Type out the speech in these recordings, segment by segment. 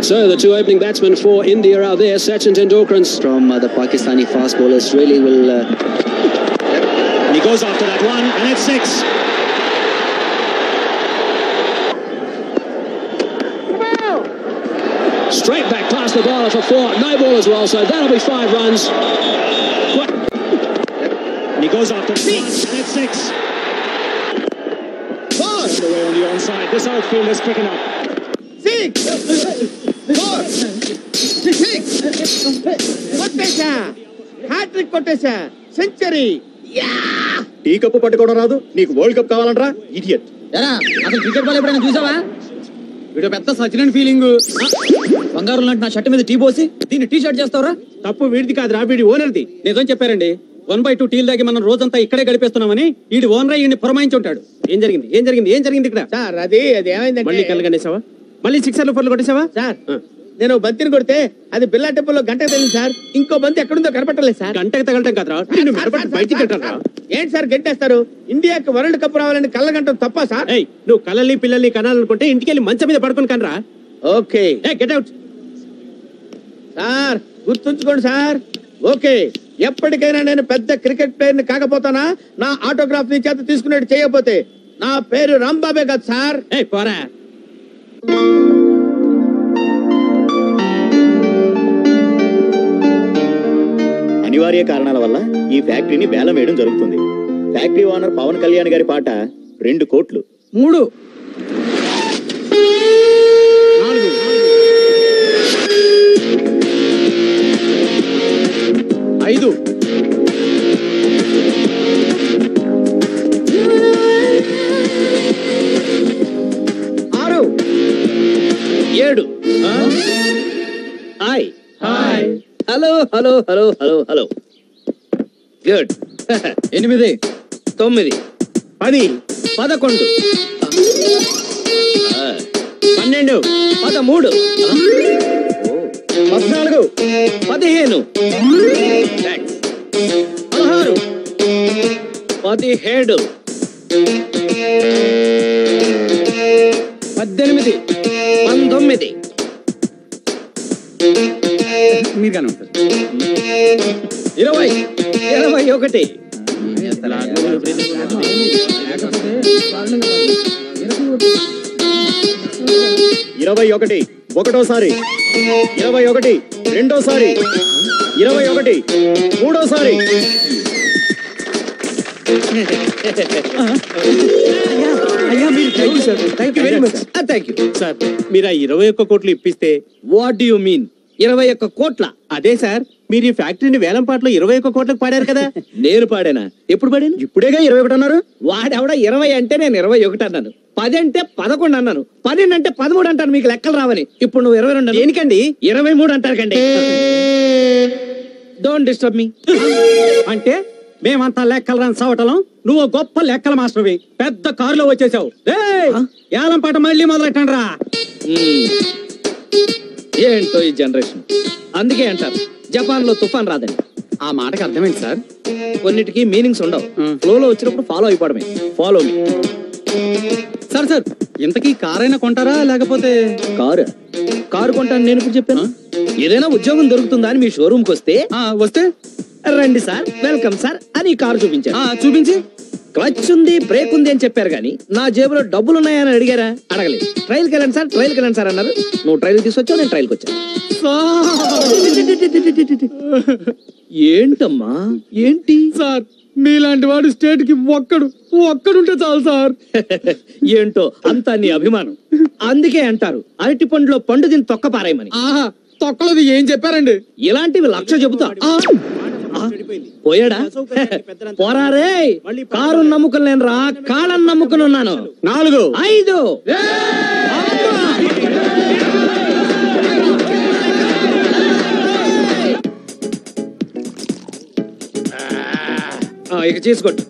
So the two opening batsmen for India are there. Sachin Tendulkar and from uh, the Pakistani fast bowlers really will. Uh, he goes after that one, and it's six. Straight back past the bowler for four. No ball as well, so that'll be five runs. What? And he goes after six, and it's six. Four. Away on the onside. This outfield is picking up. కొట్టేశా hat trick కొట్టేశా century tea cup పట్టుకోవడం రాదు నీకు world cup కావాలంటరా idiot ఎరా అసలు cricket ball ఎప్పుడైనా చూసావా వీడు పెద్ద సచిన్ ఫీలింగ్ బంగారు లాంటి నా షర్ట్ మీద టీ పోసి దీన్ని టీ షర్ట్ చేస్తావరా తప్పు వీడిది కాదు రా వీడి ఓనర్ది నిజం చెప్పారండి వన్ బై టూ టీల్ దాగి మనం రోజంతా ఇక్కడే గడిపేస్తున్నామని వీడి ఓనర్ ఈయన్ని పురమాయించి ఉంటాడు ఏం జరిగింది ఏం జరిగింది ఏం జరిగింది ఇక్కడ సార్ అది అది ఏమైందంటే మళ్ళీ కలగనేసావా మళ్ళీ సిక్సర్లు ఫోర్లు కొట్టేసావా సార్ నేను బంతిని కొడితే అది బిల్లా టెంపుల్లో గంట తెలియదు సార్ ఇంకో బంతి ఎక్కడుందో కనపట్టలేదు సార్ గంటకి తగలటం కదరా నిన్ను మెడపట్టి బయటికి కట్టారా ఏంటి సార్ గంటేస్తారు ఇండియాకి వరల్డ్ కప్ రావాలని కళ్ళ గంట తప్ప సార్ ఏయ్ నువ్వు కళ్ళని పిల్లల్ని కనాలనుకుంటే ఇంటికి వెళ్ళి మంచం మీద పడుకొని కనరా ఓకే ఏ గెట్ అవుట్ సార్ గుర్తుంచుకోండి సార్ ఓకే ఎప్పటికైనా నేను పెద్ద క్రికెట్ ప్లేయర్ని కాకపోతానా నా ఆటోగ్రాఫ్ ని చేత తీసుకునేట్టు చేయకపోతే నా పేరు రాంబాబే కదా సార్ ఏ పోరా అనివార్య కారణాల వల్ల ఈ ఫ్యాక్టరీని వేలం వేయడం జరుగుతుంది ఫ్యాక్టరీ ఓనర్ పవన్ కళ్యాణ్ గారి పాట రెండు కోట్లు మూడు ఐదు ఆరు ఏడు hi hi hello hello hello hello hello good ఎనిమిది తొమ్మిది పది పదకొండు ఆ, పన్నెండు పదమూడు పద్నాలుగు పదిహేను Thanks. పదహారు పదిహేడు పద్దెనిమిది పంతొమ్మిది మీరు కానీ ఉంటారు ఇరవై ఇరవై ఒకటి ఇరవై ఒకటి ఒకటోసారి ఇరవై ఒకటి రెండోసారి ఇరవై ఒకటి మూడోసారి అయ్యా మీరు thank you sir thank you very much thank you sir మీరు ఆ ఇరవై ఒక్క కోట్లు ఇప్పిస్తే వాట్ డు యు మీన్ ఇరవై ఒక్క కోట్ల అదే సార్ మీరు ఈ ఫ్యాక్టరీని వేలం పాటలో ఇరవై ఒక్క కోట్లకు పాడారు కదా నేను పాడానా ఎప్పుడు పాడాను ఇప్పుడేగా ఇరవై ఒకటి అన్నారు వాడెవడ ఇరవై అంటే నేను ఇరవై ఒకటి అన్నాను పది అంటే పదకొండు అన్నాను పన్నెండు అంటే పదమూడు అంటాను మీకు లెక్కలు రావని ఇప్పుడు నువ్వు ఇరవై రెండు దేనికండి ఇరవై మూడు అంటారు కండి డోంట్ డిస్టర్బ్ మీ అంటే మేమంతా లెక్కలు రాని సావటం నువ్వు గొప్ప లెక్కల మాస్టర్వి పెద్ద కారులో వచ్చేసావు ఏయ్, ఏలం పాట మళ్ళీ మొదలెట్టండి రా ఏంటో ఈ జనరేషన్ అందుకే అంటారు జపాన్ లో తుఫాన్ రాదని ఆ మాటకి అర్థమైంది సార్ కొన్నిటికి మీనింగ్స్ ఉండవు మ్. ఫ్లోలో వచ్చినప్పుడు ఫాలో అయిపోవడమే ఫాలో మీ సార్ సార్ ఇంతకీ కారైనా కొంటారా లేకపోతే కారు కారు కొంటాను నేను ఇప్పుడు చెప్పాను ఏదైనా ఉద్యోగం దొరుకుతుందా అని మీ షోరూమ్ కి వస్తే ఆ, వస్తే రండి సార్ వెల్కమ్ సార్ అని కారు చూపించాను ఆ, చూపించి క్లచ్ ఉంది బ్రేక్ ఉంది అని చెప్పారు కానీ నా జేబులో డబ్బులు ఉన్నాయని అడిగారా అడగలేదు ట్రైల్కి వెళ్ళండి సార్ ట్రైల్కి వెళ్ళండి సార్ అన్నారు నువ్వు ట్రైల్ తీసుకొచ్చావు నేను ట్రైల్కి వచ్చాను ఏంటమ్మా ఏంటి సార్ మీలాంటి వాడు స్టేట్ కి ఒక్కడు ఒక్కడుంటే చాలు సార్ ఏంటో అంతా నీ అభిమానం అందుకే అంటారు అరటి పండులో పండు దీన్ని తొక్క పారాయమని ఆహా తొక్కలది ఏం చెప్పారండి ఇలాంటివి లక్ష చెబుతా ఆ, ఆ, పోయాడా పోరారే కారు నమ్ముకుని నేను రా కాళ్ళని నమ్ముకుని ఉన్నాను నాలుగు ఐదు ఆ, ఇక చేసుకోట్టు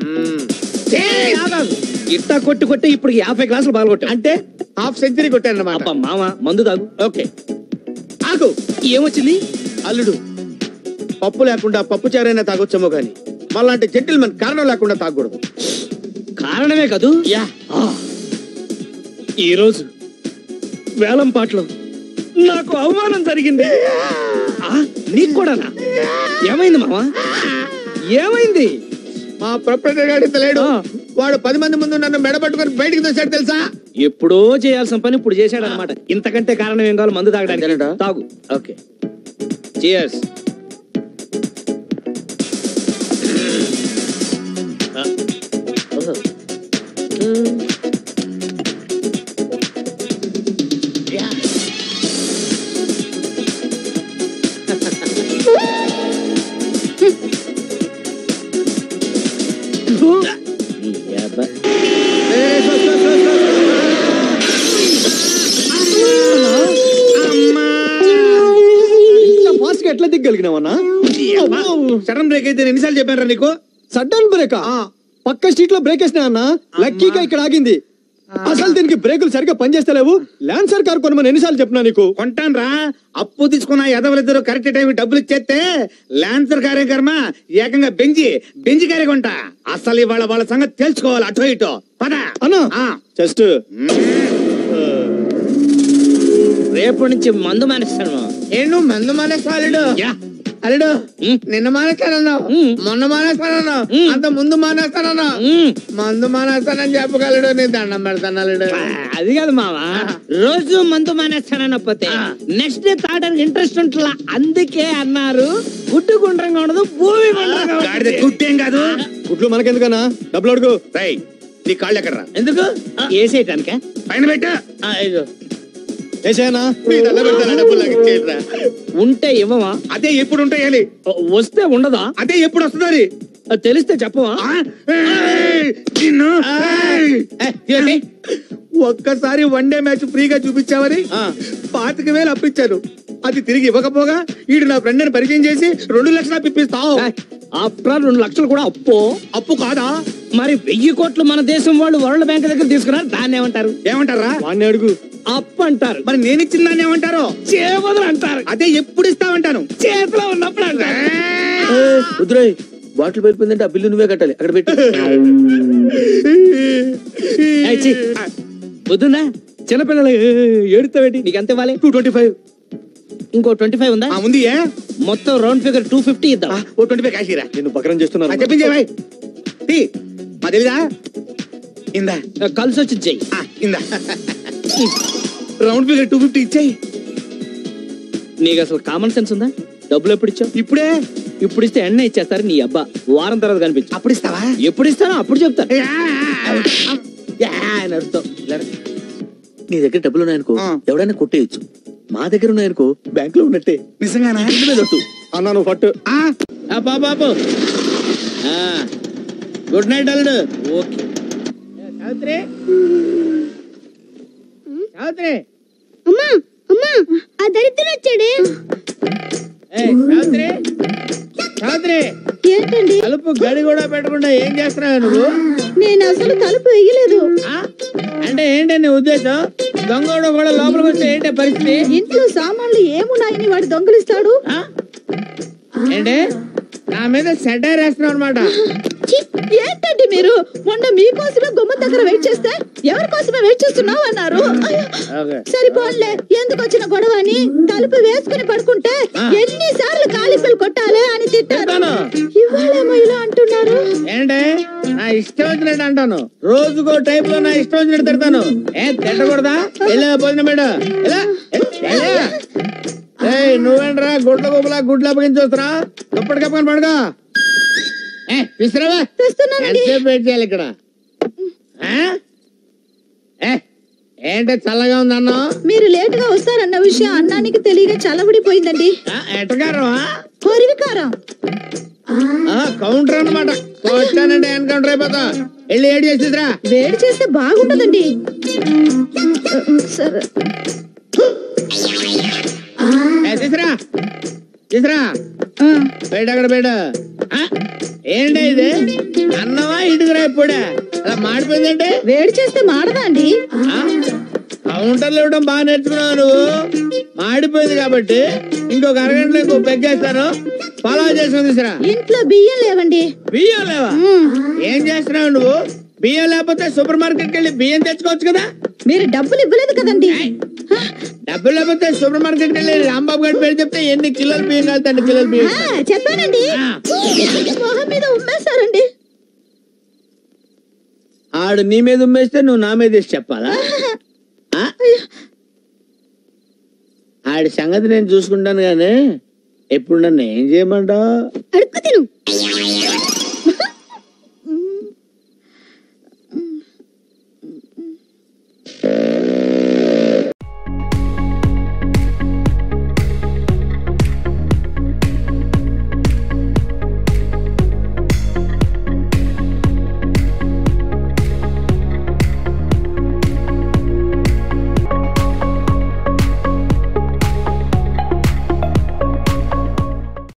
ఇట్టా కొట్టి కొట్టి ఇప్పుడు యాభై గ్లాసులు పాల్గొట్టా అంటే హాఫ్ సెంచరీ కొట్టాను అన్నమాట అబ్బా మామ మందు తాగు ఓకే ఆగు ఏమొచ్చింది అల్లుడు పప్పు లేకుండా పప్పు చారైనా తాగొచ్చేమో గాని మళ్ళాంటి జెంటిల్మెన్ కారణం లేకుండా తాగకూడదు కారణమే కదూ యా ఈరోజు వేలం పాటలో నాకు అవమానం జరిగింది ఆ, నీకు కూడానా ఏమైంది మావా ఏమైంది మా ప్రొపరేటర్ గాడి లేడు ఆ. వాడు పది మంది ముందు నన్ను మెడబట్టుకొని బయటికి తోసాడు తెలుసా ఎప్పుడో చేయాల్సిన పని ఇప్పుడు చేశాడు అనమాట ఇంతకంటే కారణం ఏం కావాలి మందు తాగడానికి అంతేనంటా? తాగు ఓకే చియర్స్ ఫాస్ట్ గా ఎట్లా దిగ్గలిగినావన్నా సడన్ బ్రేక్ అయితే నేను ఎన్నిసార్లు చెప్పాను నీకు సడన్ బ్రేక్ ఆ. పక్క స్ట్రీట్ లో బ్రేక్ వేసినా అన్న లక్కీగా ఇక్కడ ఆగింది అసలు దీనికి బ్రేకులు సరిగ్గా పనిచేస్తలేవు ల్యాన్సర్ కార్ కొనమని ఎన్నిసార్లు చెప్పినా నీకు కొంటాను రా అప్పు తీసుకున్న ఎదవలిద్దరు కరెక్ట్ టైం డబ్బులు ఇచ్చేస్తే లాన్సర్ కార్యక్రమ ఏకంగా బెంజి బెంజి కారే కొంటా అసలు ఇవాళ వాళ్ళ సంగతి తెలుసుకోవాలి అటో ఇటో పద అన్నా ఆ. జస్ట్ రేపటి నుంచి మందు మానేస్తాను ఏను మందు మానేస్తాడు యా. అల్లుడు ఉమ్. నిన్న మానేస్తానన్నావు ఉమ్. మొన్న మానేస్తానన్నావు ఉమ్. అంత ముందు మానేస్తానన్నావు మ్మ్. మందు మానేస్తానని చెప్పగలడు నీ దండం పెడతాను అల్లుడు ఆ, అది కాదు మావా రోజు మందు మానేస్తానకపోతే నెక్స్ట్ డే తాగడానికి ఇంట్రెస్ట్ ఉంటుందా అందుకే అన్నారు గుడ్డు గుండ్రంగా ఉండదు భూమి గుండ్రంగా గాడిద ఉంటుంది. గుట్టేం కాదు గుడ్లు మనకెందుకన్నా డబ్బులు అడుగు రై నీ కాళ్ళు ఎక్కడ ఎందుకు వేసేయటానిక పైన పెట్టు వేసేయనా మీ దండం పెడతాను డబ్బులు నాకు ఇచ్చేయండిరా. ఉంటే ఇవ్వవా అదే ఎప్పుడు ఉంటాయాలి వస్తే ఉండదా అదే ఎప్పుడు వస్తుంది అది తెలిస్తే చెప్పవా నిన్ను ఏయ్! ఒక్కసారి వన్ డే మ్యాచ్ ఫ్రీగా చూపించావని పాతిక వేలు అప్పించాను అది తిరిగి ఇవ్వకపోగా ఈడు నా ఫ్రెండ్ అని పరిచయం చేసి రెండు లక్షలు అప్పిస్తావు అప్పుడు రెండు లక్షలు కూడా అప్పు అప్పు కాదా మరి వెయ్యి కోట్లు మన దేశం వాళ్ళు వరల్డ్ బ్యాంక్ దగ్గర తీసుకున్నారు దాన్ని ఏమంటారు ఏమంటారా వాడిని అడుగు అప్పు అంటారు మరి నేను ఇచ్చిన దాన్ని ఏమంటారు చేపదులు అంటారు అదే ఎప్పుడు ఇస్తామంటాను చేతిలో ఉన్నప్పుడు అంటారు వద్దురాయ్ బాటిల్ వెళ్ళిపోయిందంటే ఆ బిల్లు నువ్వే కట్టాలి అక్కడ పెట్టి ఏయ్, ఛీ. వద్దునా చిన్నపిల్లలు ఏడుతావేటి నీకు ఎంత ఇవ్వాలి టూ ట్వంటీ ఫైవ్ ఇంకో ట్వంటీ ఫైవ్ ఉందా ఉంది ఏ మొత్తం రౌండ్ ఫిగర్ టూ ఫిఫ్టీ ఇద్దాం ఆ, ఓ ట్వంటీ ఫైవ్ కాశీరా నిన్ను బకరం చేస్తున్నారు చెప్పించే భాయ్ టీ మా తెలీదా ఇందా కలిసి వచ్చి చెయ్యి ఆ, ఇందా రౌండ్ ఫిగర్ టూ ఫిఫ్టీ ఇచ్చాయి నీకు అసలు కామన్ సెన్స్ ఉందా డబ్బులు ఎప్పుడు ఇచ్చావు ఇప్పుడే ఇప్పుడు ఇస్తే ఎన్న ఇచ్చేస్తారు నీ అబ్బా వారం తర్వాత కనిపించు అప్పుడు ఇస్తావా ఎప్పుడు ఇస్తానో అప్పుడు చెప్తా యా, యా అని అరుస్తావు. లేరా. నీ దగ్గర డబ్బులు ఉన్నాయనుకో ఆ. ఎవడైనా కొట్టేయచ్చు మా దగ్గర ఉన్నాయనుకో బ్యాంక్ లో ఉన్నట్టే నిజంగానా ఇంటి మీద ఒట్టు. అన్నా నువ్వు పట్టు ఆ, ఆ, బాబు బాబు గుడ్ నైట్ అల్లుడు ఓకే సావిత్రి సావిత్రి అమ్మా అమ్మా ఆ దరిద్రుడు వచ్చాడే ఏయ్, సావిత్రి సావిత్రి ఏంటండి తలుపు గడి కూడా పెట్టకుండా ఏం చేస్తున్నావు నువ్వు నేను అసలు తలుపు వేయలేదు ఆ? అంటే ఏంటి నీ ఉద్దేశం దొంగోడు కూడా లోపలికి వస్తే ఏంటి పరిస్థితి ఇంట్లో సామాన్లు ఏమున్నాయని వాడు దొంగలిస్తాడు ఆ? ఏంటి నా మీద సెటైర్ వేస్తున్నావు అనమాట ఛీ, ఏంటండి మీరు మొన్న మీకోసమే గుమ్మం దగ్గర వెయిట్ చేస్తే ఎవరి కోసమే వెయిట్ చేస్తున్నావు అన్నారు అయ్యో, ఓకే సరిపోన్లే ఎందుకు వచ్చిన గొడవ అని తలుపు వేసుకుని పడుకుంటే ఆ. ఎన్నిసార్లు కాలిఫీలు కొట్టాలి అని తిట్టారు తిట్టాను. ఇవాళేమో ఇలా అంటున్నారు ఏంటి నా ఇష్టం వచ్చినట్టు అంటాను రోజుకో టైప్ లో నా ఇష్టం వచ్చినట్టు తిడతాను ఏ తిట్టకూడదా వెళ్ళా భోజనం పెట్టు ఎలా ఏయ్ నువ్వేంట్రా గుడ్ల గుబలా గుడ్లు అప్పగించి వస్తున్నా దుప్పటి కప్పుకొని పడుకో ఏ తీసుకురావా తెస్తున్నానండి ఎంతసేపు వెయిట్ చేయాలి ఇక్కడ ఆ? ఏ ఏంటి చల్లగా ఉంది అన్నం మీరు లేట్ గా వస్తారన్న విషయం అన్నానికి తెలియక చల్లబడిపోయిందండి ఆ, ఎట్టగారమా కొరివికారం కౌంటర్ అన్నమాట వచ్చానంటే ఎన్కౌంటర్ అయిపోతా వెళ్ళి ఏడు చేసిరా వేడి చేస్తే బాగుండదండి సరే తీసురా తీసురా ఆ, బయట అక్కడ బయట ఆ, ఏంటి ఇది అన్నమా ఇటుకురా ఇప్పుడే అలా మాడిపోయిందంటే వేడి చేస్తే మాడదా అండి కౌంటర్లు ఇవ్వడం బాగా నేర్చుకున్నావు నువ్వు మాడిపోయింది కాబట్టి ఇంకొక అరగంటలో ఇంకో పెగ్గేస్తాను ఫాలో చేసుకుని తీసురా ఇంట్లో బియ్యం లేవండి బియ్యం లేవా ఉమ్, ఏం చేస్తున్నావు నువ్వు బియ్యం లేకపోతే సూపర్ మార్కెట్కి వెళ్ళి బియ్యం తెచ్చుకోవచ్చు కదా మీరు డబ్బులు ఇవ్వలేదు కదండి డబ్బులు లేకపోతే సూపర్ మార్కెట్ వెళ్ళి రాంబాబు గారి పేరు చెప్తే ఎన్ని కిలోలు బియ్యం కాదు అన్ని కిలోలు బియ్యం ఆ, చెప్పానండి మొహం మీద ఉమ్మేశారండి ఆడు నీ మీద ఉమ్మేస్తే నువ్వు నా మీద వేసి చెప్పాలా ఆ? ఆడి సంగతి నేను చూసుకుంటాను గానీ ఇప్పుడు నన్ను ఏం చేయమంటావు అడుక్కు తిను